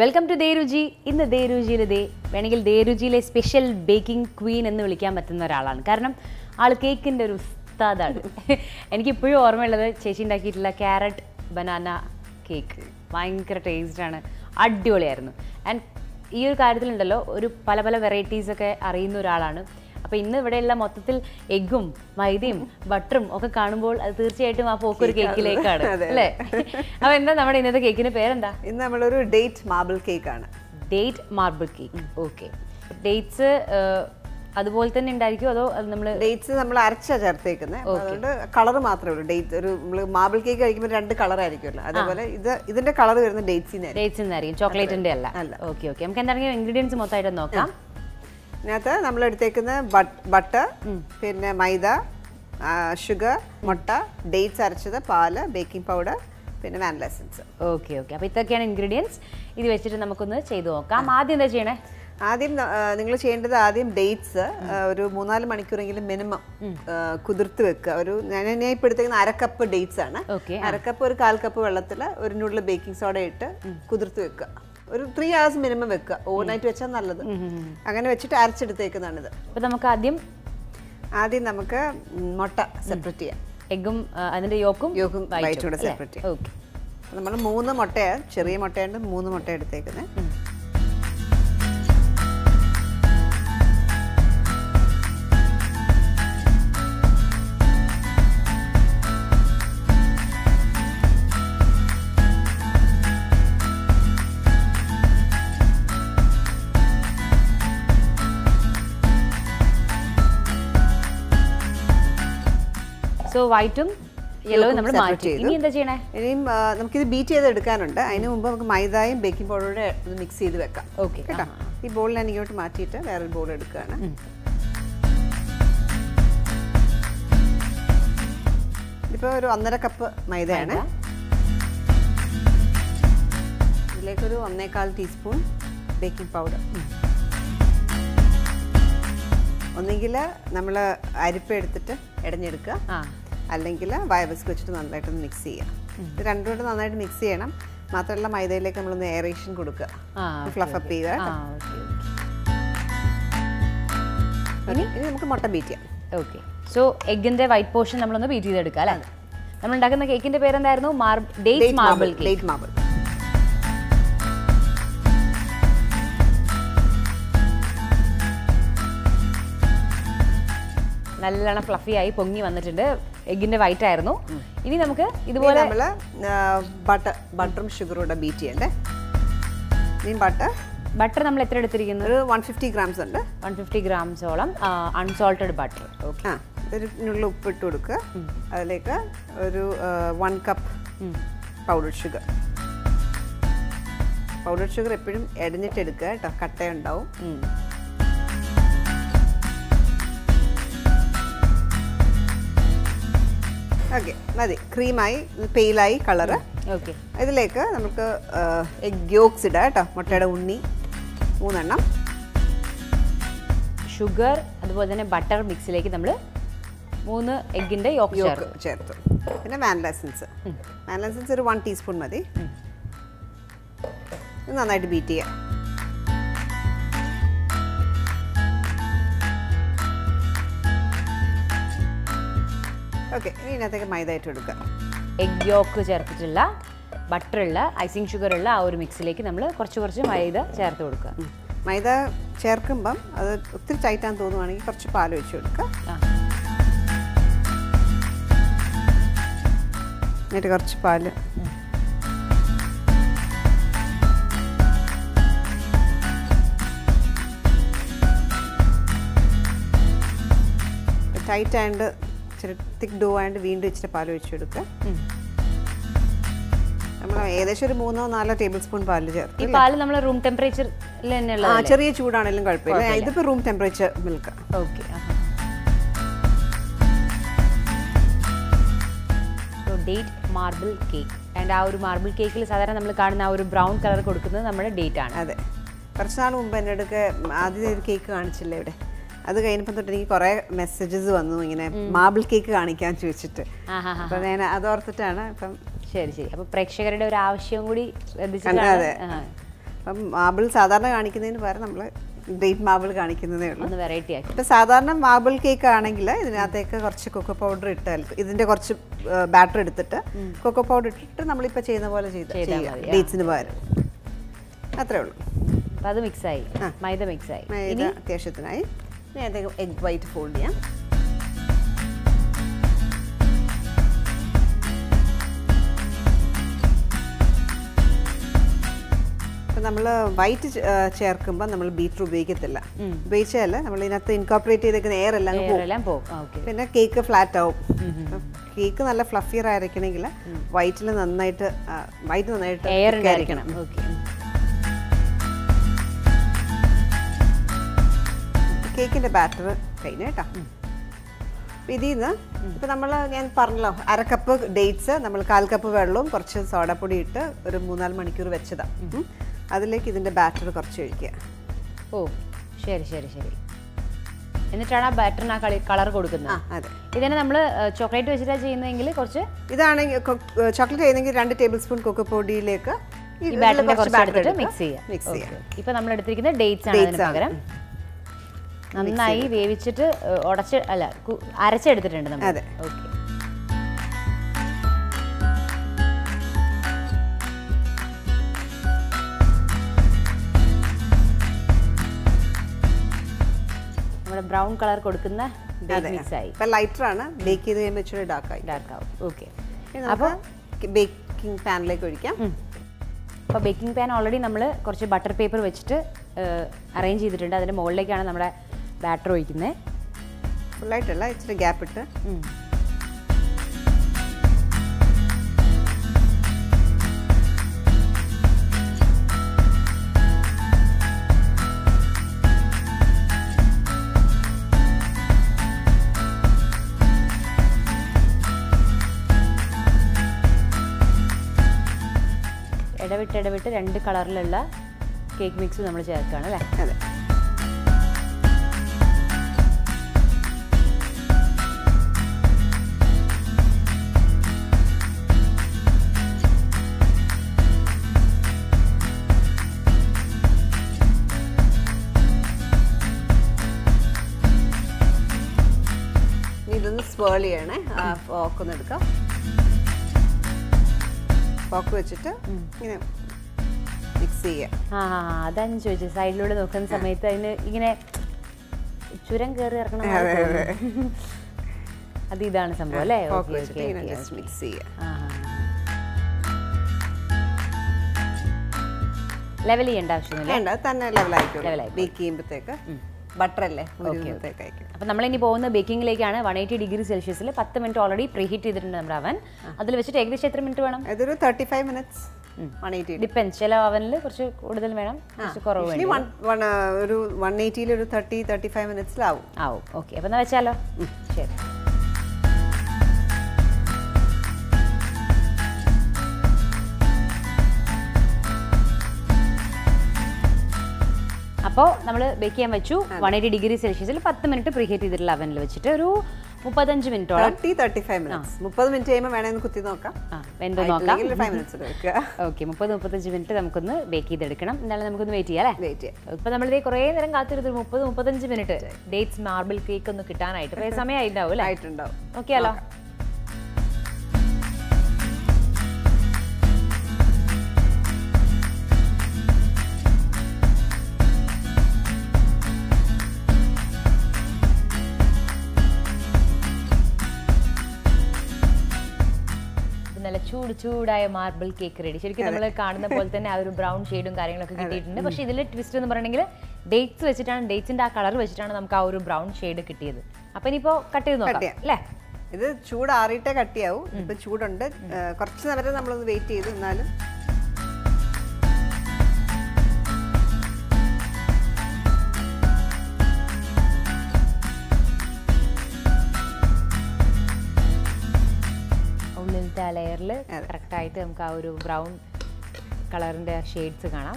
Welcome to ദേരുചി ഇന്ന് ദേരുചിയിൽ ദേ വേണമെങ്കിൽ ദേരുചിയിലെ special baking Queen എന്ന് വിളിക്കാൻ പറ്റുന്ന ഒരാളാണ് കാരണം ആൾ കേക്കിൻ്റെ ഒരു ഉസ്താദാണ് എനിക്കിപ്പോഴും ഓർമ്മയുള്ളത് ചേച്ചി ഉണ്ടാക്കിയിട്ടുള്ള ക്യാരറ്റ് ബനാന കേക്ക് ഭയങ്കര ടേസ്റ്റാണ് അടിപൊളിയായിരുന്നു ആൻഡ് ഈ ഒരു കാര്യത്തിലുണ്ടല്ലോ ഒരു പല പല വെറൈറ്റീസ് ഒക്കെ അറിയുന്ന ഒരാളാണ് അപ്പോൾ ഇന്ന് ഇവിടെയുള്ള മൊത്തത്തിൽ എഗ്ഗും മൈദയും ബട്ടറും ഒക്കെ കാണുമ്പോൾ അത് തീർച്ചയായിട്ടും ആ പോക്കൊരു കേക്കിലേക്കാണ് അതെ. അല്ലേ അപ്പോൾ എന്താ നമ്മുടെ ഇന്നത്തെ കേക്കിന് പേരെന്താ ഇന്ന് നമ്മളൊരു ഡേറ്റ് മാർബിൾ കേക്ക് ആണ് date marble cake okay dates അതുപോലെ തന്നെ ഉണ്ടായിരിക്കും അതോ അത് നമ്മൾ ഡേറ്റ്സ് നമ്മൾ അരച്ചാ ചേർത്തേക്കുന്നത് അതുകൊണ്ട് കളർ മാത്രമേ ഉള്ളൂ ഡേറ്റ് ഒരു നമ്മൾ മാർബിൾ കേക്ക് കഴിക്കുമ്പോൾ രണ്ട് കളർ ആയിരിക്കുമല്ലോ അതേപോലെ ഇത് ഇതിന്റെ കളർ വരുന്ന ഡേറ്റ്സിന് ഡേറ്റ്സ് എന്നായിരിക്കും ചോക്ലേറ്റിന്റെ അല്ല അല്ല. ഓക്കെ ഓക്കെ നമുക്ക് എന്താണെങ്കിൽ ഇൻഗ്രീഡിയൻസ് മൊത്തമായിട്ട് നോക്കാം ഇതിനകത്ത് നമ്മൾ എടുത്തേക്കുന്ന ബട്ടർ പിന്നെ മൈദ ഷുഗർ മുട്ട ഡേറ്റ്സ് അരച്ചത് പാല് ബേക്കിംഗ് പൗഡർ പിന്നെ വാനില എസൻസ് ഓക്കെ ഓക്കെ അപ്പോൾ ഇതൊക്കെയാണ് ഇൻഗ്രീഡിയൻസ് ഇത് വെച്ചിട്ട് നമുക്കൊന്ന് ചെയ്തു നോക്കാം ആദ്യം എന്താ ചെയ്യണേ ആദ്യം നിങ്ങൾ ചെയ്യേണ്ടത് ആദ്യം ഡേറ്റ്സ് ഒരു മൂന്നാല് മണിക്കൂറെങ്കിലും മിനിമം കുതിർത്ത് വെക്കുക ഒരു ഞാൻ ഞാൻ ഇപ്പോൾ എടുത്തേക്കുന്ന അരക്കപ്പ് ഡേറ്റ്സ് ആണ് ഓക്കെ അരക്കപ്പ് ഒരു കാൽ കപ്പ് വെള്ളത്തിൽ ഒരു നൂഡിൽ ബേക്കിംഗ് സോഡ ഇട്ട് കുതിർത്ത് വെക്കുക ഒരു ത്രീ hours മിനിമം വെക്കുക ഓവർനൈറ്റ് വെച്ചാൽ നല്ലത് അങ്ങനെ വെച്ചിട്ട് അരച്ചെടുത്തേക്കുന്നതാണിത് അപ്പോൾ നമുക്ക് ആദ്യം ആദ്യം നമുക്ക് മുട്ട സെപ്പറേറ്റ് ചെയ്യാം എഗ്ഗും അതിന്റെ യോക്കും യോഗും വൈറ്റും കൂടെ സെപ്പറേറ്റ് ചെയ്യാം ഓക്കെ നമ്മൾ മൂന്ന് മുട്ടയാണ് ചെറിയ മുട്ടയുണ്ട് മൂന്ന് മുട്ട എടുത്തേക്കുന്നത് സോ വൈറ്റും യെല്ലോയും നമ്മൾ separate മാറ്റി ചെയ്തു. ഇനി എന്താ ചെയ്യണേ ഇനിയും ആ, നമുക്കിത് ബീറ്റ് ചെയ്ത് എടുക്കാനുണ്ട് അതിന് മുമ്പ് നമുക്ക് മൈദയും ബേക്കിംഗ് പൗഡറുടെ മിക്സ് ചെയ്ത് വെക്കാം ഓക്കെ കേട്ടോ ഈ ബോൾ ഞാൻ ഇങ്ങോട്ട് മാറ്റിയിട്ട് വേറൊരു ബോൾ എടുക്കുകയാണ് ഇതിപ്പോൾ ഒരു ഒന്നര കപ്പ് മൈദയാണ് ഇതിലേക്കൊരു ഒന്നേകാൽ ടീസ്പൂൺ ബേക്കിംഗ് പൗഡർ ഒന്നെങ്കിൽ നമ്മൾ അരിപ്പ എടുത്തിട്ട് ഇടഞ്ഞെടുക്കുക ആ അല്ലെങ്കിൽ വയബസ്ക് വെച്ചിട്ട് നന്നായിട്ടൊന്ന് മിക്സ് ചെയ്യുക ഇത് രണ്ടും കൂടെ നന്നായിട്ട് മിക്സ് ചെയ്യണം മാത്രമല്ല മൈദയിലേക്ക് നമ്മളൊന്ന് എയറേഷൻ കൊടുക്കുക ആ ഫ്ലഫ് അപ്പ് ചെയ്യുക ആ ഓക്കെ ഇനി ഇനി നമുക്ക് മുട്ട ബീറ്റ് ചെയ്യാം ഓക്കെ സോ എഗ്ഗിന്റെ വൈറ്റ് പോർഷൻ നമ്മളൊന്ന് ബീറ്റ് ചെയ്തെടുക്കാം അല്ലേ നമ്മൾ ഉണ്ടാക്കുന്ന കേക്കിന്റെ പേരെന്തായിരുന്നു മാർബ് date marble cake date marble നല്ലോണം ഫ്ലഫി ആയി പൊങ്ങി വന്നിട്ടുണ്ട് എഗ്ഗിന്റെ വൈറ്റ് ആയിരുന്നു ഇനി നമുക്ക് ഇതുപോലെ നമ്മൾ ബട്ടർ ബട്ടറും ഷുഗറും കൂടെ ബീറ്റ് ചെയ്യണ്ടേ ഇനി ബട്ടർ ബട്ടർ നമ്മൾ എത്ര എടുത്തിരിക്കുന്നത് ഒരു വൺ ഫിഫ്റ്റി ഗ്രാംസ് ഉണ്ട് വൺ ഫിഫ്റ്റി ഗ്രാംസോളം അൺസോൾട്ടഡ് ബട്ടർ ഓക്കെ ആ ഒരു നുള്ള ഉപ്പ് ഇട്ട് കൊടുക്കുക അതിലേക്ക് ഒരു one cup powder sugar powder sugar എപ്പോഴും എടഞ്ഞിട്ട് എടുക്കുക കേട്ടോ കട്ടയുണ്ടാവും ഓക്കെ മതി ക്രീമായി പെയിലായി കളറ് ഓക്കെ ഇതിലേക്ക് നമുക്ക് എഗ് യോക്സ് ഇടാം കേട്ടോ മുട്ടയുടെ ഉണ്ണി മൂന്നെണ്ണം ഷുഗർ അതുപോലെ തന്നെ ബട്ടർ മിക്സിലേക്ക് നമ്മൾ മൂന്ന് എഗ്ഗിന്റെ യോക്ക് യോക്ക് ചേർക്കും ചേർത്തു പിന്നെ വാനില എസൻസ് വാനില എസൻസ് ഒരു വൺ ടീസ്പൂൺ മതി ഇത് നന്നായിട്ട് ബീറ്റ് ചെയ്യാം ഓക്കെ ഇനി ഇതിനകത്തേക്ക് മൈദ ഇട്ട് കൊടുക്കുക എഗ് യോക്ക് ചേർത്തിട്ടുള്ള ബട്ടറുള്ള ഐസിങ് ഷുഗർ ഉള്ള ആ ഒരു മിക്സിലേക്ക് നമ്മൾ കുറച്ച് കുറച്ച് മൈദ ചേർത്ത് കൊടുക്കുക മൈദ ചേർക്കുമ്പം അത് ഒത്തിരി ടൈറ്റാന്ന് തോന്നുവാണെങ്കിൽ കുറച്ച് പാൽ ഒഴിച്ച് കൊടുക്കുക ആ. എന്നിട്ട് കുറച്ച് പാല് ടൈറ്റ് ആയതുകൊണ്ട് ഇച്ചിരി തിക്ക് ഡോ ആയതുകൊണ്ട് വീണ്ടും ഇച്ചിരി പാൽ ഒഴിച്ച് കൊടുക്കുക ഉം. നമ്മൾ ഏകദേശം ഒരു മൂന്നോ നാലോ ടേബിൾ സ്പൂൺ പാല് ചേർത്ത് ഈ പാല് നമ്മൾ റൂം ടെമ്പറേച്ചറിൽ തന്നെ ആ ഉള്ളത് ചെറിയ ചൂടാണെങ്കിലും കുഴപ്പമില്ല ഇതിപ്പോൾ room temperature milk okay date marble cake and ആ ഒരു മാർബിൾ കേക്കിൽ സാധാരണ നമ്മൾ കാണുന്ന ആ ഒരു ബ്രൗൺ കളർ കൊടുക്കുന്നത് നമ്മുടെ ഡേറ്റ് ആണ് അതെ കുറച്ച് നാൾ മുമ്പ് എൻ്റെ അടുക്ക് ആദ്യം ഒരു കേക്ക് കാണിച്ചില്ലേ ഇവിടെ അത് കഴിഞ്ഞപ്പോൾ തൊട്ട് എനിക്ക് കുറേ മെസ്സേജസ് വന്നു ഇങ്ങനെ മാർബിൾ കേക്ക് കാണിക്കാൻ ചോദിച്ചിട്ട് ആഹാ അപ്പം ഞാൻ അതോർത്തിട്ടാണ് ഇപ്പം ശരി ശരി അപ്പൊ പ്രേക്ഷകരുടെ ഒരു ആവശ്യം കൂടി കണ്ട- ശ്രദ്ധിച്ചിട്ടാണ് അതെ. ആ. അപ്പം മാബിൾ സാധാരണ കാണിക്കുന്നതിന് പകരം നമ്മൾ ഡേറ്റ് മാബിൾ കാണിക്കുന്നതേ ഉള്ളൂ ഒന്ന് വെറൈറ്റി ആക്കി ഇപ്പം സാധാരണ മാബിൾ കേക്ക് ആണെങ്കിൽ ഇതിനകത്തേക്ക് കുറച്ച് കൊക്കോ പൗഡർ ഇട്ടാൽ ഇതിൻ്റെ കുറച്ച് ബാറ്റർ എടുത്തിട്ട് കൊക്കോ പൗഡർ ഇട്ടിട്ട് നമ്മളിപ്പോൾ ചെയ്യുന്ന പോലെ ചെയ്ത് ചെയ്താൽ ചെയ്യുക മതി, ആ. ഡേറ്റ്സിന് പകരം അത്രേ ഉള്ളൂ അപ്പം അത് മിക്സായി മൈദ മിക്സായി ഇത് അത്യാവശ്യത്തിനായി ഇനി അത് എഗ് വൈറ്റ് ഫോൾഡ് ചെയ്യാം ഇപ്പം നമ്മൾ വൈറ്റ് ചേർക്കുമ്പോൾ നമ്മൾ ബീറ്റർ ഉപയോഗിക്കത്തില്ല ഉപയോഗിച്ചാൽ നമ്മൾ ഇതിനകത്ത് ഇൻകോപ്പറേറ്റ് ചെയ്തേക്കുന്ന എയർ എല്ലാം അങ്ങ് പോകും എല്ലാം പോകും ഓക്കെ പിന്നെ കേക്ക് ഫ്ലാറ്റ് ആവും കേക്ക് നല്ല ഫ്ലഫിയർ ആയിരിക്കണമെങ്കിൽ വൈറ്റിൽ നന്നായിട്ട് വൈറ്റ് നന്നായിട്ട് എയർ thick ഉണ്ടായിരിക്കണം ഓക്കെ കേക്കിന്റെ ബാറ്റർ കഴിഞ്ഞു കേട്ടോ അപ്പൊ ഇതിൽ നിന്ന് ഇപ്പൊ നമ്മൾ ഞാൻ പറഞ്ഞല്ലോ അര കപ്പ് ഡേറ്റ്സ് നമ്മൾ കാൽ കപ്പ് വെള്ളവും കുറച്ച് സോഡാപ്പൊടി ഇട്ട് ഒരു മൂന്നാല് മണിക്കൂർ വെച്ചതാ ഉം. അതിലേക്ക് ഇതിന്റെ ബാറ്റർ കുറച്ച് ഒഴിക്കുക ഓ ശരി ശരി ശരി എന്നിട്ടാണ് ആ ബാറ്ററിന് ആ കളി കളർ ആ കൊടുക്കുന്നത് അതെ ഇതിനെ നമ്മൾ ചോക്ലേറ്റ് വെച്ചിട്ടാണ് ചെയ്യുന്നതെങ്കിൽ കുറച്ച് ഇതാണെങ്കിൽ ചോക്ലേറ്റ് ചെയ്യുന്നെങ്കിൽ രണ്ട് ടേബിൾ സ്പൂൺ കൊക്കോ പൊടിയിലേക്ക് ഈ ബാറ്ററിന്റെ കുറച്ച് എടുത്തിട്ട് മിക്സ് ചെയ്യാം മിക്സ് ചെയ്യാം ഇപ്പൊ നമ്മൾ എടുത്തിരിക്കുന്ന ഡേറ്റ്സ് ആണ് അതിന് Dates ആണ്. പകരം നന്നായി വേവിച്ചിട്ട് ഏ, ഉടച്ച് അല്ല കു- അരച്ചെടുത്തിട്ടുണ്ട് നമ്മൾ അതെ. ഓക്കെ നമ്മുടെ ബ്രൗൺ കളർ കൊടുക്കുന്ന അതെ മിക്സ് ആയി ഇപ്പൊ ലൈറ്റർ ആണ് ബേക്ക് ചെയ്ത് കഴിയുമ്പോൾ ഇച്ചിരി ഡാർക്ക് ആയി ഡാർക്ക് ആവും ഓക്കെ അപ്പോൾ ബേക്കിംഗ് പാനിലേക്ക് ഒഴിക്കാം അപ്പോൾ ബേക്കിംഗ് പാൻ ഓൾറെഡി നമ്മൾ കുറച്ച് ബട്ടർ പേപ്പർ വെച്ചിട്ട് അറേഞ്ച് ചെയ്തിട്ടുണ്ട് അതിൻ്റെ മുകളിലേക്കാണ് നമ്മുടെ ബാറ്റർ ഒഴിക്കുന്നത് ഫുള്ളായിട്ടല്ല ഇച്ചിരി ഗ്യാപ്പ് ഇട്ട് ഇടവിട്ട് ഇടവിട്ട് രണ്ട് കളറിലുള്ള കേക്ക് മിക്സ് നമ്മൾ ചേർക്കുകയാണ് അല്ലേ അതെ ഇനി ഇതൊന്ന് സ്പേൾ ചെയ്യണേ ഫോക്ക് ഒന്ന് എടുക്കാം ഫോക്ക് വെച്ചിട്ട് ഇങ്ങനെ മിക്സ് ചെയ്യാം ആ ആ ആ, അതാ ഞാൻ ചോദിച്ചത് സൈഡിലൂടെ നോക്കുന്ന സമയത്ത് അതിന് ഇങ്ങനെ ചുരം കയറി ഇറങ്ങണം പോലെ അതെ, അതെ. തോന്നും. അത് ഇതാണ് സംഭവം അല്ലേ ഫോക്ക് ഓക്കെ വെച്ചിട്ട് ഇങ്ങനെ ജസ്റ്റ് മിക്സ് ചെയ്യാം ലെവൽ ചെയ്യേണ്ട ആവശ്യമൊന്നുമില്ല വേണ്ട അത് തന്നെ ലെവലായിക്കോളും Level ആയിക്കോളും. ബേക്ക് ചെയ്യുമ്പോഴത്തേക്ക് ബട്ടർ അല്ലേ ഉരുകുമ്പോഴത്തേക്ക് ആയിരിക്കും അപ്പം നമ്മളിനി പോകുന്ന ബേക്കിങ്ങിലേക്കാണ് വൺ എയ്റ്റി ഡിഗ്രി സെൽഷ്യസിൽ പത്ത് മിനിറ്റ് ഓൾറെഡി പ്രീ ഹീറ്റ് ചെയ്തിട്ടുണ്ട് നമ്മുടെ അവൻ അതിൽ വെച്ചിട്ട് ഏകദേശം എത്ര മിനിറ്റ് വേണം ഇതൊരു thirty five minutes one eighty depends ചില അവനിൽ കുറച്ച് കൂടുതൽ വേണം കുറച്ച് കുറവ് വേണം വൺ വൺ ഒരു വൺ എയ്റ്റിയിൽ ഒരു തേർട്ടി തേർട്ടി ഫൈവ് മിനിറ്റ്സിലാവും ആവും ഓക്കെ അപ്പം എന്നാൽ വെച്ചാലോ ശരി അപ്പോൾ നമ്മൾ ബേക്ക് ചെയ്യാൻ വെച്ചു വൺ എയ്റ്റി ഡിഗ്രി സെൽഷ്യസിൽ പത്ത് മിനിറ്റ് പ്രീ ഹീറ്റ് ചെയ്തിട്ടുള്ള അവനിൽ വെച്ചിട്ട് ഒരു മുപ്പത്തഞ്ച് മിനിറ്റോളം തേർട്ടി തേർട്ടി ഫൈവ് മിനിറ്റ്സ് മുപ്പത് മിനിറ്റ് കഴിയുമ്പോൾ വേണമെന്ന് കുത്തി നോക്കാം ആ വെന്ത് നോക്കാം അല്ലെങ്കിൽ ഫൈവ് മിനിറ്റ്സ് വെക്കുക ഓക്കെ മുപ്പത് മുപ്പത്തഞ്ച് മിനിറ്റ് നമുക്കൊന്ന് ബേക്ക് ചെയ്തെടുക്കണം എന്നാലും നമുക്കൊന്ന് വെയിറ്റ് ചെയ്യാം അല്ലേ വെയിറ്റ് ചെയ്യാം ഇപ്പൊ നമ്മളിതേ കുറേ നേരം കാത്തിരുന്നു മുപ്പത് മുപ്പത്തഞ്ച് മിനിറ്റ് ഡേറ്റ്സ് മാർബിൾ കേക്ക് ഒന്ന് കിട്ടാനായിട്ട് ഇപ്പൊ സമയമായിട്ടുണ്ടാവും അല്ലേ ആയിട്ടുണ്ടാവും നോക്കിയാലോ ഇത് നല്ല ചൂട് ചൂടായ മാർബിൾ കേക്ക് റെഡി ശരിക്കും നമ്മൾ കാണുന്ന പോലെ തന്നെ ആ ഒരു ബ്രൗൺ ഷെയ്ഡും കാര്യങ്ങളൊക്കെ കിട്ടിയിട്ടുണ്ട് പക്ഷേ ഇതിൽ ട്വിസ്റ്റ് എന്ന് പറയണമെങ്കിൽ ഡേറ്റ്സ് വെച്ചിട്ടാണ് ഡേറ്റ്സിന്റെ ആ കളർ വെച്ചിട്ടാണ് നമുക്ക് ആ ഒരു ബ്രൗൺ ഷെയ്ഡ് കിട്ടിയത് അപ്പൊ ഇനിയിപ്പോ കട്ട് ചെയ്ത് നോക്കാം ചെയ്യാം. അല്ലേ ഇത് ചൂടാറിയിട്ടേ കട്ടിയാവും ഇപ്പൊ ചൂടുണ്ട് ഏ, കുറച്ച് നേരം നമ്മളൊന്ന് വെയിറ്റ് ചെയ്തു എന്നാലും ഉള്ളിലത്തെ ആ ലെയറിൽ കറക്റ്റായിട്ട് നമുക്ക് ആ ഒരു ബ്രൗൺ കളറിന്റെ ഷെയ്ഡ്സ് കാണാം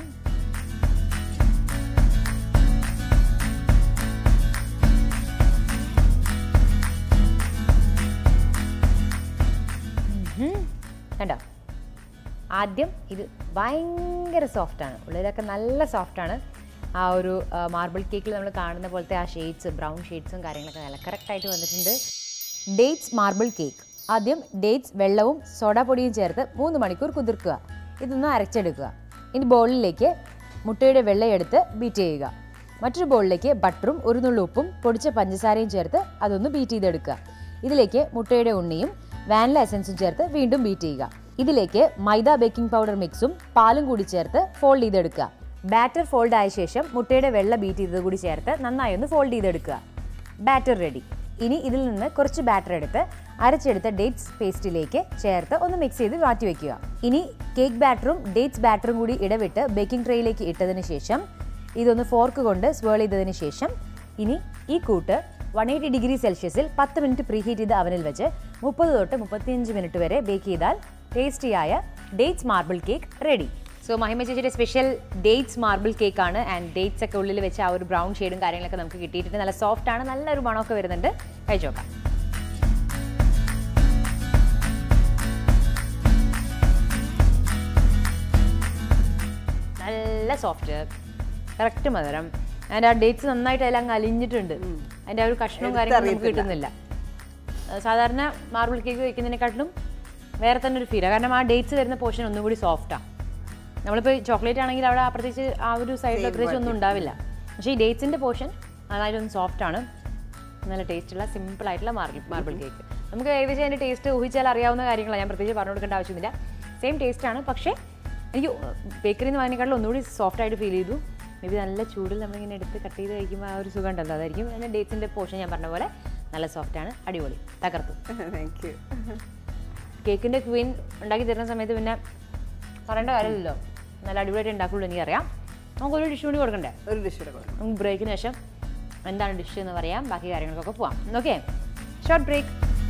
ഉം. കണ്ടോ ആദ്യം ഇത് ഭയങ്കര സോഫ്റ്റാണ് ഉള്ളിലൊക്കെ നല്ല സോഫ്റ്റാണ് ആ ഒരു മാർബിൾ കേക്കിൽ നമ്മൾ കാണുന്ന പോലത്തെ ആ ഷെയ്ഡ്സ് ബ്രൗൺ ഷെയ്ഡ്സും കാര്യങ്ങളൊക്കെ നല്ല കറക്റ്റായിട്ട് വന്നിട്ടുണ്ട് ഡേറ്റ്സ് മാർബിൾ കേക്ക് ആദ്യം ഡേറ്റ്സ് വെള്ളവും സോഡാപ്പൊടിയും ചേർത്ത് മൂന്ന് മണിക്കൂർ കുതിർക്കുക ഇതൊന്ന് അരച്ചെടുക്കുക ഇനി ബൗളിലേക്ക് മുട്ടയുടെ വെള്ളയെടുത്ത് ബീറ്റ് ചെയ്യുക മറ്റൊരു ബൗളിലേക്ക് ബട്ടറും ഒരു നുള്ളു ഉപ്പും പൊടിച്ച പഞ്ചസാരയും ചേർത്ത് അതൊന്ന് ബീറ്റ് ചെയ്തെടുക്കുക ഇതിലേക്ക് മുട്ടയുടെ ഉണ്ണിയും വാനില എസൻസും ചേർത്ത് വീണ്ടും ബീറ്റ് ചെയ്യുക ഇതിലേക്ക് മൈദ ബേക്കിംഗ് പൗഡർ മിക്സും പാലും കൂടി ചേർത്ത് ഫോൾഡ് ചെയ്തെടുക്കുക ബാറ്റർ ഫോൾഡ് ആയ ശേഷം മുട്ടയുടെ വെള്ള ബീറ്റ് ചെയ്തത് കൂടി ചേർത്ത് നന്നായി ഒന്ന് ഫോൾഡ് ചെയ്തെടുക്കുക ബാറ്റർ റെഡി ഇനി ഇതിൽ നിന്ന് കുറച്ച് ബാറ്റർ എടുത്ത് അരച്ചെടുത്ത ഡേറ്റ്സ് പേസ്റ്റിലേക്ക് ചേർത്ത് ഒന്ന് മിക്സ് ചെയ്ത് മാറ്റി വെക്കുക ഇനി കേക്ക് ബാറ്ററും ഡേറ്റ്സ് ബാറ്ററും കൂടി ഇടവിട്ട് ബേക്കിംഗ് ട്രേയിലേക്ക് ഇട്ടതിന് ശേഷം ഇതൊന്ന് ഫോർക്ക് കൊണ്ട് സ്വേൾ ചെയ്തതിന് ശേഷം ഇനി ഈ കൂട്ട് വൺ എയ്റ്റി ഡിഗ്രി സെൽഷ്യസിൽ പത്ത് മിനിറ്റ് പ്രീഹീറ്റ് ചെയ്ത് അവനിൽ വെച്ച് മുപ്പത് തൊട്ട് മുപ്പത്തിയഞ്ച് മിനിറ്റ് വരെ ബേക്ക് ചെയ്താൽ ടേസ്റ്റിയായ dates marble cake ready so Mahima ചേച്ചിയുടെ സ്പെഷ്യൽ ഡേറ്റ്സ് മാർബിൾ കേക്ക് ആണ് ആൻഡ് ഡേറ്റ്സ് ഒക്കെ ഉള്ളിൽ വെച്ച് ആ ഒരു ബ്രൗൺ ഷെയ്ഡും കാര്യങ്ങളൊക്കെ നമുക്ക് കിട്ടിയിട്ടുണ്ട് നല്ല സോഫ്റ്റ് ആണ് നല്ലൊരു മണമൊക്കെ വരുന്നുണ്ട് കഴിച്ചു നോക്കാം നല്ല സോഫ്റ്റ് കറക്റ്റ് മധുരം അതിൻ്റെ ആ ഡേറ്റ്സ് നന്നായിട്ട് എല്ലാം അലിഞ്ഞിട്ടുണ്ട് അതിൻ്റെ ആ ഒരു കഷ്ണവും കാര്യങ്ങളും നമുക്ക് കിട്ടുന്നില്ല ഏഹ് സാധാരണ മാർബിൾ കേക്ക് വയ്ക്കുന്നതിനെക്കാട്ടിലും വേറെ തന്നെ ഒരു ഫീലാണ് കാരണം ആ ഡേറ്റ്സ് വരുന്ന പോർഷൻ ഒന്നും കൂടി സോഫ്റ്റാണ് നമ്മളിപ്പോൾ ചോക്ലേറ്റ് ആണെങ്കിൽ അവിടെ ആ പ്രത്യേകിച്ച് ആ ഒരു സൈഡിൽ പ്രത്യേകിച്ച് ഒന്നും ഉണ്ടാവില്ല പക്ഷേ ഈ ഡേറ്റ്സിൻ്റെ പോർഷൻ നന്നായിട്ടൊന്ന് സോഫ്റ്റ് ആണ് നല്ല ടേസ്റ്റുള്ള സിമ്പിൾ ആയിട്ടുള്ള മാർബിൾ മാർബിൾ കേക്ക് നമുക്ക് ഏകദേശം അതിൻ്റെ ടേസ്റ്റ് ഊഹിച്ചാൽ അറിയാവുന്ന കാര്യങ്ങളാണ് ഞാൻ പ്രത്യേകിച്ച് പറഞ്ഞു കൊടുക്കേണ്ട ആവശ്യമില്ല സെയിം ടേസ്റ്റ് ആണ് പക്ഷേ എനിക്ക് ബേക്കറിയിൽ നിന്ന് വാങ്ങിക്കാളും ഒന്നുകൂടി സോഫ്റ്റ് ആയിട്ട് ഫീൽ ചെയ്തു മേ ബി നല്ല ചൂടിൽ നമ്മളിങ്ങനെ എടുത്ത് കട്ട് ചെയ്ത് കഴിക്കുമ്പോൾ ആ ഒരു സുഖം ഉണ്ടല്ലോ അതായിരിക്കും അതിൻ്റെ ഡേറ്റ്സിൻ്റെ പോർഷൻ ഞാൻ പറഞ്ഞ പോലെ നല്ല സോഫ്റ്റ് ആണ് അടിപൊളി തകർത്തു താങ്ക് യു കേക്കിൻ്റെ ക്വീൻ ഉണ്ടാക്കി തരുന്ന സമയത്ത് പിന്നെ പറയേണ്ട കാര്യമില്ലല്ലോ നല്ല അടിപൊളിയായിട്ട് ഉണ്ടാക്കുള്ളൂ എനിക്കറിയാം നമുക്കൊരു ഡിഷ് കൂടി കൊടുക്കണ്ടേ ഒരു ഡിഷ് കൂടെ കൊടുക്കണം നമുക്ക് ബ്രേക്കിന് ശേഷം എന്താണ് ഡിഷ് എന്ന് പറയാം ബാക്കി കാര്യങ്ങൾക്കൊക്കെ പോവാം ഓക്കെ ഷോർട്ട് ബ്രേക്ക്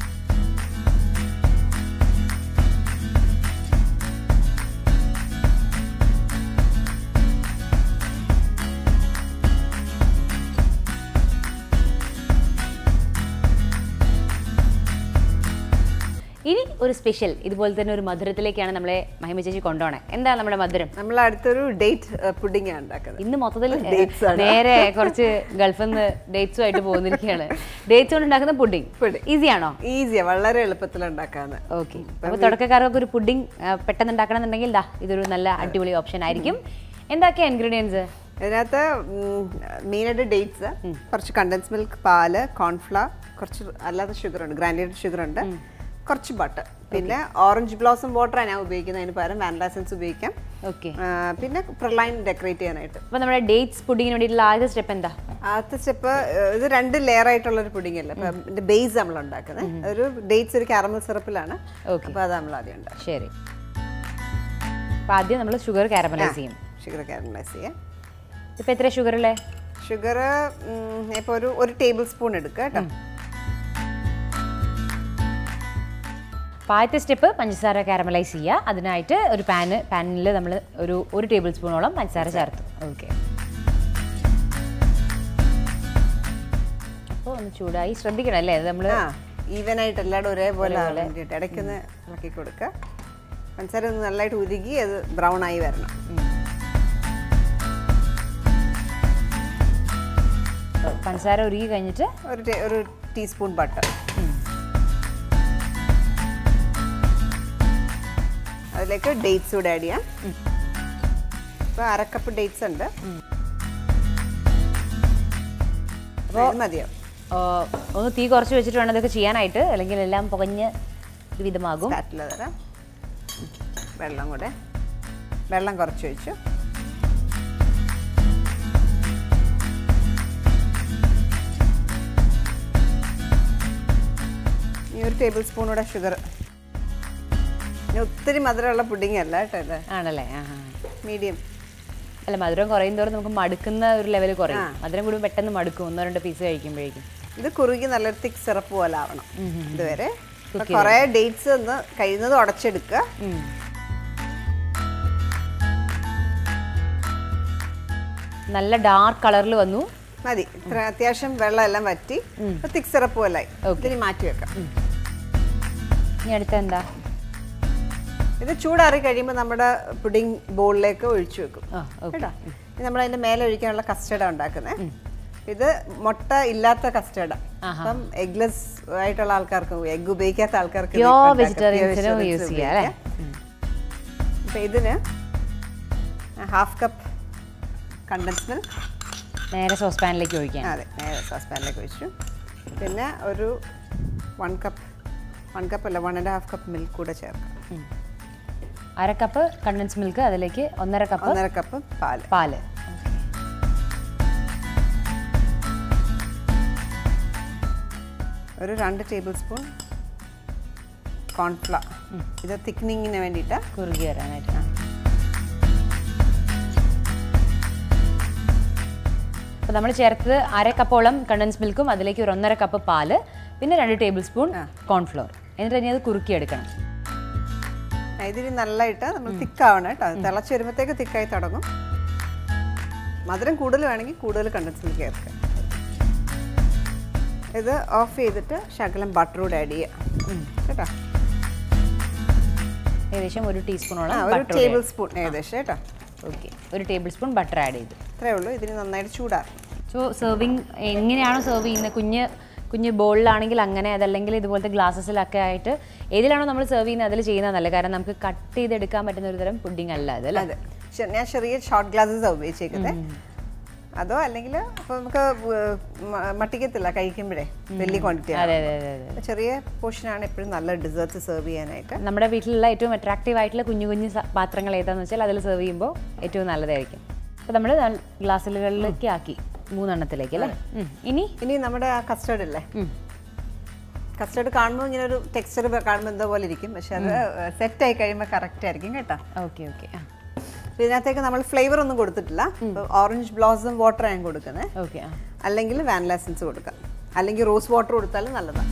ഇനി ഒരു സ്പെഷ്യൽ ഇതുപോലെ തന്നെ ഒരു മധുരത്തിലേക്കാണ് നമ്മളെ മഹിമ ചേച്ചി കൊണ്ടുപോണേ എന്താണ് നമ്മുടെ മധുരം നമ്മൾ അടുത്തൊരു ഡേറ്റ് പുഡിംഗ് ആണ് ഉണ്ടാക്കുന്നത് ഇന്ന് മൊത്തത്തിൽ Dates ആണ്. നേരെ കുറച്ച് ഗൾഫിൽ നിന്ന് ഡേറ്റ്സും ആയിട്ട് പോകുന്നിരിക്കുകയാണ് ഡേറ്റ്സ് കൊണ്ട് ഉണ്ടാക്കുന്ന പുഡിംഗ് Pudding. ഈസി ആണോ ഈസിയാ വളരെ എളുപ്പത്തിൽ ഉണ്ടാക്കാന്ന് ഓക്കെ അപ്പോൾ തുടക്കക്കാർക്ക് ഒരു പുഡിംഗ് പെട്ടെന്ന് ഉണ്ടാക്കണമെന്നുണ്ടെങ്കിൽ ദാ ഇതൊരു നല്ല അടിപൊളി ഓപ്ഷൻ ആയിരിക്കും എന്തൊക്കെയാ ഇൻഗ്രീഡിയൻസ് ഇതിനകത്ത് മെയിനായിട്ട് ഡേറ്റ്സ് കുറച്ച് കണ്ടൻസ് മിൽക്ക് പാല് കോൺഫ്ലവർ കുറച്ച് അല്ലാതെ ഷുഗർ ഉണ്ട് ഗ്രാൻഡേഡ് ഷുഗർ ഉണ്ട് കുറച്ച് ബട്ടർ പിന്നെ ഓറഞ്ച് ബ്ലോസം വാട്ടറാണ് ഞാൻ ഉപയോഗിക്കുന്നതിന് പകരം വാനില എസൻസ് ഉപയോഗിക്കാം ഓക്കെ ആ, പിന്നെ പ്രളൈൻ ഡെക്കറേറ്റ് ചെയ്യാനായിട്ട് അപ്പോൾ നമ്മുടെ ഡേറ്റ്സ് പുഡിങ്ങിന് വേണ്ടിയിട്ടുള്ള ആദ്യത്തെ സ്റ്റെപ്പ് എന്താ ആദ്യത്തെ സ്റ്റെപ്പ് ഇത് രണ്ട് ലെയർ ആയിട്ടുള്ള ഒരു പുഡിംഗ് അല്ലേ അപ്പം ഇതിന്റെ ബേസ് നമ്മൾ ഉണ്ടാക്കുന്നത് ഒരു ഡേറ്റ്സ് ഒരു കാരമൽ സിറപ്പിലാണ് Okay. അപ്പോൾ അത് നമ്മൾ ആദ്യം ഉണ്ടാക്കും ശരി അപ്പോൾ ആദ്യം നമ്മൾ ഷുഗർ കാരമലൈസ് ചെയ്യും ഷുഗർ കാരമലൈസ് ചെയ്യാം ഇപ്പോൾ എത്ര ഷുഗറിലെ ഷുഗർ ഇപ്പോൾ ഒരു ഒരു ടേബിൾ സ്പൂൺ എടുക്കുക കേട്ടോ അപ്പോൾ ആദ്യത്തെ സ്റ്റെപ്പ് പഞ്ചസാര കാരമലൈസ് ചെയ്യുക അതിനായിട്ട് ഒരു പാന് പാനിൽ നമ്മൾ ഒരു ഒരു ടേബിൾ സ്പൂണോളം പഞ്ചസാര ചേർത്തു ഓക്കെ അപ്പോൾ ഒന്ന് ചൂടായി ശ്രദ്ധിക്കണം അല്ലേ അത് നമ്മൾ ആ ഈവൻ ആയിട്ട് എല്ലാവരും ഒരേപോലെ ആവാൻ വേണ്ടിയിട്ട് ഇടയ്ക്കൊന്ന് ഇളക്കി കൊടുക്കുക പഞ്ചസാര ഒന്ന് നല്ലതായിട്ട് ഉരുകി അത് ബ്രൗൺ ആയി വരണം പഞ്ചസാര ഉരുകി കഴിഞ്ഞിട്ട് ഒരു ടേ- ഒരു ടീസ്പൂൺ ബട്ടർ അതിലേക്ക് ഡേറ്റ്സ് കൂടെ ആഡ് ചെയ്യാം ഇപ്പോൾ അരക്കപ്പ് ഡേറ്റ്സ് ഉണ്ട് അത് മതിയോ ആ, ഒന്ന് തീ കുറച്ച് വെച്ചിട്ട് വേണം ഇതൊക്കെ ചെയ്യാനായിട്ട് അല്ലെങ്കിൽ എല്ലാം പുകഞ്ഞ് ഒരു വിധമാകും സ്റ്റാറ്റിൽ തരാം വെള്ളം കൂടെ വെള്ളം കുറച്ച് ഒഴിച്ചു ഇനി ഒരു ടേബിൾ സ്പൂൺ കൂടെ ഷുഗർ ഇനി ഒത്തിരി മധുരമുള്ള പുഡിംഗ് അല്ല കേട്ടോ ഇത് ആണല്ലേ ആ ആ. മീഡിയം അല്ല മധുരം കുറയും തോറും നമുക്ക് മടുക്കുന്ന ഒരു ലെവൽ കുറയും മധുരം കൂടി പെട്ടെന്ന് മടുക്കും ഒന്നോ രണ്ടോ പീസ് കഴിക്കുമ്പോഴേക്കും ഇത് കുറുകി നല്ലൊരു തിക്ക് സിറപ്പ് പോലെ ആവണം ഇതുവരെ അപ്പൊ കുറേ ഡേറ്റ്സ് ഒന്ന് കഴിയുന്നത് ഉടച്ചെടുക്കുക ഉം. നല്ല ഡാർക്ക് കളറിൽ വന്നു മതി ഇത്ര അത്യാവശ്യം വെള്ളം എല്ലാം വറ്റി തിക്ക് സിറപ്പ് പോലെ ഇതിനി മാറ്റി വെക്കാം ഇനി അടുത്ത എന്താ ഇത് ചൂടാറി കഴിയുമ്പോൾ നമ്മുടെ പുഡിംഗ് ബോളിലേക്ക് ഒഴിച്ചു വെക്കും ആ ഓക്കെ കേട്ടോ ഇത് നമ്മൾ അതിന്റെ മേലെ ഒഴിക്കാനുള്ള കസ്റ്റർഡാണ് ഉണ്ടാക്കുന്നത് ഇത് മുട്ട ഇല്ലാത്ത കസ്റ്റർഡാണ് അപ്പം എഗ്ലെസ് ആയിട്ടുള്ള ആൾക്കാർക്ക് എഗ് ഉപയോഗിക്കാത്ത ആൾക്കാർക്ക് ഇത് Pure ഇപ്പം ഉണ്ടാക്കാം. vegetarians Pure നും use vegetarians ചെയ്യാം, അല്ലേ? ഉപയോഗിക്കാം. അപ്പൊ ഇതിന് ഹാഫ് കപ്പ് കണ്ടൻസ് മിൽക്ക് നേരെ സോസ് പാനിലേക്ക് ഒഴിക്കാൻ അതെ നേരെ സോസ് പാനിലേക്ക് ഒഴിച്ചു പിന്നെ ഒരു വൺ കപ്പ് വൺ കപ്പ് അല്ല one and half cup milk കൂടെ ചേർക്കാം അര കപ്പ് കണ്ടൻസ് മിൽക്ക് അതിലേക്ക് ഒന്നര കപ്പ് ഒന്നര കപ്പ് പാല് പാല് ഒരു രണ്ട് ടേബിൾ സ്പൂൺ കോൺഫ്ലവർ ഇത് തിക്നിങ്ങിന് വേണ്ടിയിട്ട് കുറുകി വരാനായിട്ട് അപ്പോൾ നമ്മൾ ചേർത്തത് അര കപ്പോളം കണ്ടൻസ് മിൽക്കും അതിലേക്ക് ഒരു ഒന്നര കപ്പ് പാല് പിന്നെ രണ്ട് ടേബിൾ സ്പൂൺ കോൺഫ്ലോർ എന്നിട്ട് ഇനി അത് കുറുക്കിയെടുക്കണം ഇതിന് നല്ലതായിട്ട് നമ്മൾ തിക്കാവണം കേട്ടോ തിളച്ച് വരുമ്പോഴത്തേക്ക് തിക്കായി തുടങ്ങും മധുരം കൂടുതൽ വേണമെങ്കിൽ കൂടുതൽ കണ്ടൻസ് മിൽക്ക് ചേർക്കുക ഇത് ഓഫ് ചെയ്തിട്ട് ശകലം ബട്ടർ കൂടെ ആഡ് ചെയ്യുക കേട്ടോ ഏകദേശം ഒരു ടീസ്പൂണോളം ആ ഒരു ബട്ടർ ടേബിൾ സ്പൂൺ ഏകദേശം കേട്ടോ ഓക്കെ ഒരു ടേബിൾ സ്പൂൺ ബട്ടർ ആഡ് ചെയ്തു ഇത്രേ ഉള്ളൂ ഇതിന് നന്നായിട്ട് ചൂടാക്കും സോ സെർവിങ് എങ്ങനെയാണോ സെർവ് ചെയ്യുന്നത് കുഞ്ഞ് കുഞ്ഞ് ബോളിലാണെങ്കിൽ അങ്ങനെ അതല്ലെങ്കിൽ ഇതുപോലത്തെ ഗ്ലാസസിലൊക്കെ ആയിട്ട് ഏതിലാണോ നമ്മൾ സെർവ് ചെയ്യുന്നത് അതിൽ ചെയ്യുന്നത് നല്ല കാരണം നമുക്ക് കട്ട് ചെയ്തെടുക്കാൻ പറ്റുന്ന ഒരു തരം പുഡിംഗ് അല്ല അത് അല്ലേ അതെ ശ- ഞാൻ ചെറിയ ഷോർട്ട് ഗ്ലാസ്സസ് ഉപയോഗിച്ചേക്കുന്നത് അതോ അല്ലെങ്കിൽ അപ്പോൾ നമുക്ക് ഏർ മ- മട്ടിക്കത്തില്ല കഴിക്കുമ്പോഴേ വലിയ ക്വാണ്ടിറ്റി അതെ അതെ അതെ അതെ ചെറിയ പോർഷനാണ് എപ്പോഴും നല്ല ഡിസേർട്ട് സെർവ് ചെയ്യാനായിട്ട് നമ്മുടെ വീട്ടിലുള്ള ഏറ്റവും അട്രാക്റ്റീവ് ആയിട്ടുള്ള കുഞ്ഞു കുഞ്ഞു സ- പാത്രങ്ങൾ ഏതാന്ന് വെച്ചാൽ അതിൽ സെർവ് ചെയ്യുമ്പോൾ ഏറ്റവും നല്ലതായിരിക്കും അപ്പോൾ നമ്മൾ ഗ്ലാസ്സുകളിലേക്ക് ആക്കി മൂന്നെണ്ണത്തിലേക്ക് അല്ലേ ഉം. ഇനി ഇനി നമ്മുടെ ആ കസ്റ്റർഡ് ഇല്ലേ കസ്റ്റർഡ് കാണുമ്പോൾ ഇങ്ങനെ ഒരു ടെക്സ്ചർ കാണുമ്പോൾ എന്തോ പോലെ ഇരിക്കും പക്ഷെ അത് സെറ്റ് ആയി കഴിയുമ്പോൾ കറക്റ്റ് ആയിരിക്കും കേട്ടോ ഓക്കെ ഓക്കെ ആ അപ്പൊ ഇതിനകത്തേക്ക് നമ്മൾ ഫ്ലേവർ ഒന്നും കൊടുത്തിട്ടില്ല ഓറഞ്ച് ബ്ലോസം വാട്ടർ ഞാൻ കൊടുക്കുന്നത് ഓക്കെ ആ അല്ലെങ്കിൽ വാനില എസൻസ് കൊടുക്കാം അല്ലെങ്കിൽ റോസ് വാട്ടർ കൊടുത്താലും നല്ലതാണ്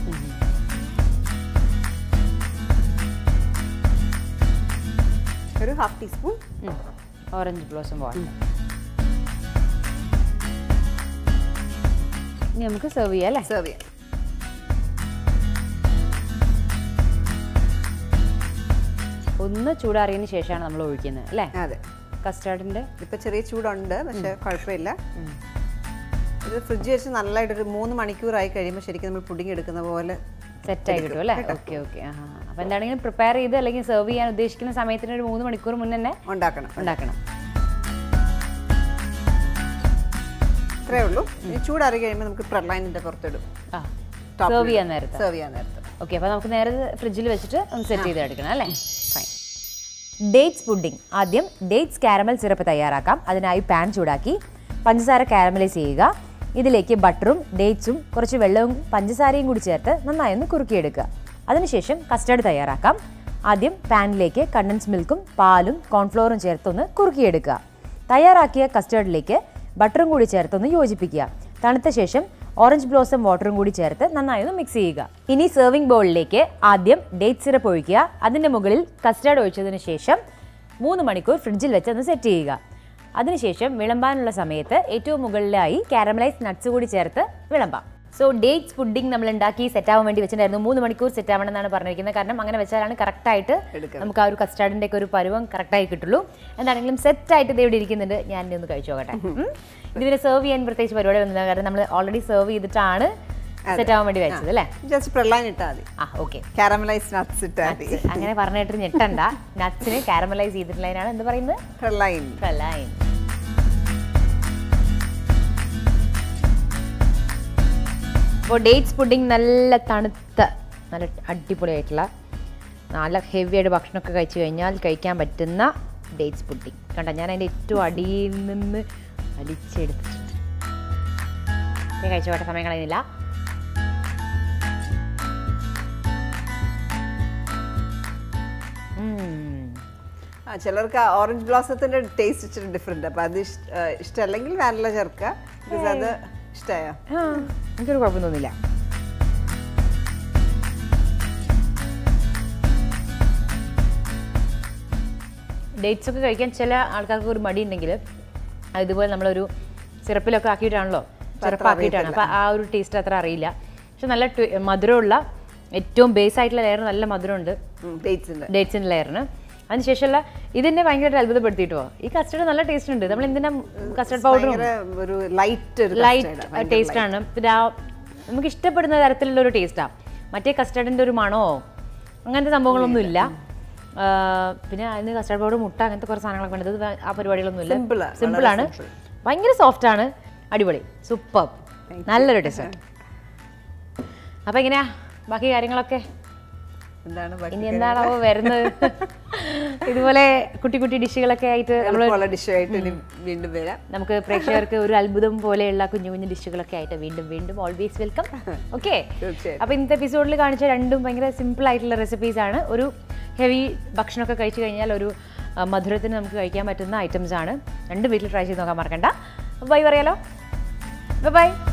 ഒരു half teaspoon orange blossom water ഇനി നമുക്ക് സെർവ് ചെയ്യാം അല്ലേ സെർവ് ചെയ്യാം ഒന്ന് ചൂടാറിയതിന് ശേഷമാണ് നമ്മൾ ഒഴിക്കുന്നത് അല്ലേ അതെ കസ്റ്റാർഡിൻ്റെ ഇപ്പൊ ചെറിയ ചൂടുണ്ട് പക്ഷെ കുഴപ്പമില്ല ഇത് ഫ്രിഡ്ജ് വെച്ച് നല്ലതായിട്ട് ഒരു മൂന്ന് മണിക്കൂറായി കഴിയുമ്പോൾ ശരിക്കും നമ്മൾ പുഡിങ് എടുക്കുന്ന പോലെ സെറ്റായി കിട്ടും അല്ലേ ഓക്കെ ഓക്കെ ആ അപ്പോൾ എന്താണെങ്കിലും പ്രിപ്പയർ ചെയ്ത് അല്ലെങ്കിൽ സെർവ് ചെയ്യാൻ ഉദ്ദേശിക്കുന്ന സമയത്തിന് ഒരു മൂന്ന് മണിക്കൂർ മുന്നേ തന്നെ ഉണ്ടാക്കണം ഉണ്ടാക്കണം ഇത്രേ ഉള്ളൂ ഇനി ചൂടാറി കഴിയുമ്പോൾ നമുക്ക് പ്രളൈനിന്റെ പുറത്തിടും ആ സെർവ് ചെയ്യാൻ നേരത്തെ സെർവ് ചെയ്യാൻ നേരത്ത് ഓക്കെ അപ്പോൾ നമുക്ക് നേരെ ഫ്രിഡ്ജിൽ വെച്ചിട്ട് ഒന്ന് സെറ്റ് ചെയ്ത് എടുക്കണം അല്ലേ ഫൈൻ ഡേറ്റ്സ് പുഡിംഗ് ആദ്യം ഡേറ്റ്സ് കാരമൽ സിറപ്പ് തയ്യാറാക്കാം അതിനായി പാൻ ചൂടാക്കി പഞ്ചസാര കാരമലൈസ് ചെയ്യുക ഇതിലേക്ക് ബട്ടറും ഡേറ്റ്സും കുറച്ച് വെള്ളവും പഞ്ചസാരയും കൂടി ചേർത്ത് നന്നായി ഒന്ന് കുറുക്കിയെടുക്കുക അതിനുശേഷം കസ്റ്റർഡ് തയ്യാറാക്കാം ആദ്യം പാനിലേക്ക് കണ്ടൻസ് മിൽക്കും പാലും കോൺഫ്ലോറും ചേർത്തൊന്ന് കുറുക്കിയെടുക്കുക തയ്യാറാക്കിയ കസ്റ്റർഡിലേക്ക് ബട്ടറും കൂടി ചേർത്തൊന്ന് യോജിപ്പിക്കുക തണുത്ത ശേഷം ഓറഞ്ച് ബ്ലോസം വാട്ടറും കൂടി ചേർത്ത് നന്നായി ഒന്ന് മിക്സ് ചെയ്യുക ഇനി സെർവിംഗ് ബൗളിലേക്ക് ആദ്യം ഡേറ്റ് സിറപ്പ് ഒഴിക്കുക അതിൻ്റെ മുകളിൽ കസ്റ്റർഡ് ഒഴിച്ചതിന് ശേഷം മൂന്ന് മണിക്കൂർ ഫ്രിഡ്ജിൽ വെച്ച് ഒന്ന് സെറ്റ് ചെയ്യുക അതിനുശേഷം വിളമ്പാനുള്ള സമയത്ത് ഏറ്റവും മുകളിലായി കാരമലൈസ് നട്ട്സ് കൂടി ചേർത്ത് വിളമ്പാം സോ ഡേറ്റ്സ് പുഡിംഗ് നമ്മൾ ഉണ്ടാക്കി സെറ്റ് ആവാൻ വേണ്ടി വെച്ചിട്ടുണ്ടായിരുന്നു മൂന്ന് മണിക്കൂർ സെറ്റ് ആവണം എന്നാണ് പറഞ്ഞിരിക്കുന്നത് കാരണം അങ്ങനെ വെച്ചാലാണ് കറക്റ്റായിട്ട് നമുക്ക് ആ ഒരു കസ്റ്റാർഡിൻ്റെ ഒക്കെ ഒരു പരുവം കറക്റ്റായി കിട്ടുള്ളൂ എന്താണെങ്കിലും സെറ്റായിട്ട് ഇത് ഇവിടെ ഇരിക്കുന്നുണ്ട് ഞാൻ ഇനി ഒന്ന് കഴിച്ചു നോക്കട്ടെ ഉം. ഇതിനെ സെർവ് ചെയ്യാൻ പ്രത്യേകിച്ച് പരിപാടി ഒന്നുമില്ല കാരണം നമ്മൾ ഓൾറെഡി സെർവ് ചെയ്തിട്ടാണ് സെറ്റ് ആവാൻ വേണ്ടി വെച്ചത് അല്ലേ ജസ്റ്റ് പ്രളൈൻ ഇട്ടാൽ മതി ആ ഓക്കെ കാരമലൈസ് നട്ട്സ് ഇട്ടാൽ മതി അങ്ങനെ പറഞ്ഞിട്ട് ഞെട്ടണ്ട നട്ട്സിന് കാരമലൈസ് ചെയ്തിട്ടുള്ളതിനാണ് എന്ത് പറയുന്നത് പ്രളൈൻ പ്രലൈൻ അപ്പോൾ ഡേറ്റ്സ് പുഡിംഗ് നല്ല തണുത്ത നല്ല അടിപൊളിയായിട്ടുള്ള നല്ല ഹെവി ആയിട്ട് ഭക്ഷണമൊക്കെ കഴിച്ചു കഴിഞ്ഞാൽ കഴിക്കാൻ പറ്റുന്ന ഡേറ്റ്സ് പുഡിംഗ് കണ്ട ഞാൻ അതിൻ്റെ ഏറ്റവും അടിയിൽ നിന്ന് അടിച്ചെടുത്തിട്ടുണ്ട് ഞാൻ കഴിച്ചു പോട്ടെ സമയം കളയുന്നില്ല ഉം. ആ ചിലർക്ക് ആ ഓറഞ്ച് ബ്ലോസത്തിന്റെ ടേസ്റ്റ് ഇച്ചിരി ഡിഫറെന്റ് അപ്പൊ അത് ഇഷ്ട- ആ, ഇഷ്ടമല്ലെങ്കിൽ വാനില ചേർക്കുക ബിക്കോസ് അത് ഇഷ്ടമായോ ആ എനിക്കൊരു കുഴപ്പം തോന്നില്ല ഡേറ്റ്സ് ഒക്കെ കഴിക്കാൻ ചില ആൾക്കാർക്ക് ഒരു മടി ഉണ്ടെങ്കിൽ ഇതുപോലെ നമ്മളൊരു സിറപ്പിലൊക്കെ ആക്കിയിട്ടാണല്ലോ സിറപ്പ് ആക്കിയിട്ടാണ് അപ്പോൾ ആ ഒരു ടേസ്റ്റ് അത്ര അറിയില്ല പക്ഷെ നല്ല ട്വി- മധുരമുള്ള ഏറ്റവും ബേസ് ആയിട്ടുള്ള ലെയർ നല്ല മധുരമുണ്ട് ഡേറ്റ്സിന്റെ ഡേറ്റ്സിൻ്റെ ലെയറിന് അതിനുശേഷമുള്ള ഇതിനെ ഭയങ്കരമായിട്ട് അത്ഭുതപ്പെടുത്തിയിട്ടോ ഈ കസ്റ്റർഡ് നല്ല ടേസ്റ്റ് ഉണ്ട് നമ്മൾ എന്തിനാ കസ്റ്റർഡ് പൗഡറും ഭയങ്കര ഒരു ലൈറ്റ് ഒരു ലൈറ്റ് ടേസ്റ്റ് ആണ് പിന്നെ ആ നമുക്ക് ഇഷ്ടപ്പെടുന്ന തരത്തിലുള്ള ഒരു ടേസ്റ്റാണ് മറ്റേ കസ്റ്റർഡിൻ്റെ ഒരു മണമോ അങ്ങനത്തെ സംഭവങ്ങളൊന്നും ഇല്ല ആ, പിന്നെ അതിന് കസ്റ്റർഡ് പൗഡർ മുട്ട അങ്ങനത്തെ കുറച്ച് സാധനങ്ങളൊക്കെ ഉണ്ട് ഇത് ആ പരിപാടികളൊന്നും ഇല്ല Simple ആ, സിമ്പിൾ ആണ് ഭയങ്കര സോഫ്റ്റ് ആണ് അടിപൊളി സൂപ്പർ നല്ലൊരു ടേസ്റ്റ് അപ്പം എങ്ങനെയാ ബാക്കി കാര്യങ്ങളൊക്കെ എന്താണ് ബാക്കി ഇനി എന്താണാവോ വരുന്നത് ഇതുപോലെ കുട്ടി കുട്ടി ഡിഷുകളൊക്കെ ആയിട്ട് നമ്മൾ എളുപ്പമുള്ള ഡിഷായിട്ട് ഇനി വീണ്ടും വരാം നമുക്ക് പ്രേക്ഷകർക്ക് ഒരു അത്ഭുതം പോലെയുള്ള കുഞ്ഞു കുഞ്ഞു ഡിഷുകളൊക്കെ ആയിട്ട് വീണ്ടും വീണ്ടും ഓൾവേസ് വെൽക്കം ഓക്കെ തീർച്ചയായും അപ്പോൾ ഇന്നത്തെ എപ്പിസോഡിൽ കാണിച്ച രണ്ടും ഭയങ്കര സിമ്പിൾ ആയിട്ടുള്ള റെസിപ്പീസ് ആണ് ഒരു ഹെവി ഭക്ഷണമൊക്കെ കഴിച്ചു കഴിഞ്ഞാൽ ഒരു ആ, മധുരത്തിന് നമുക്ക് കഴിക്കാൻ പറ്റുന്ന ഐറ്റംസ് ആണ് രണ്ടും വീട്ടിൽ ട്രൈ ചെയ്ത് നോക്കാൻ മറക്കണ്ട ബൈ പറയാലോ ബൈ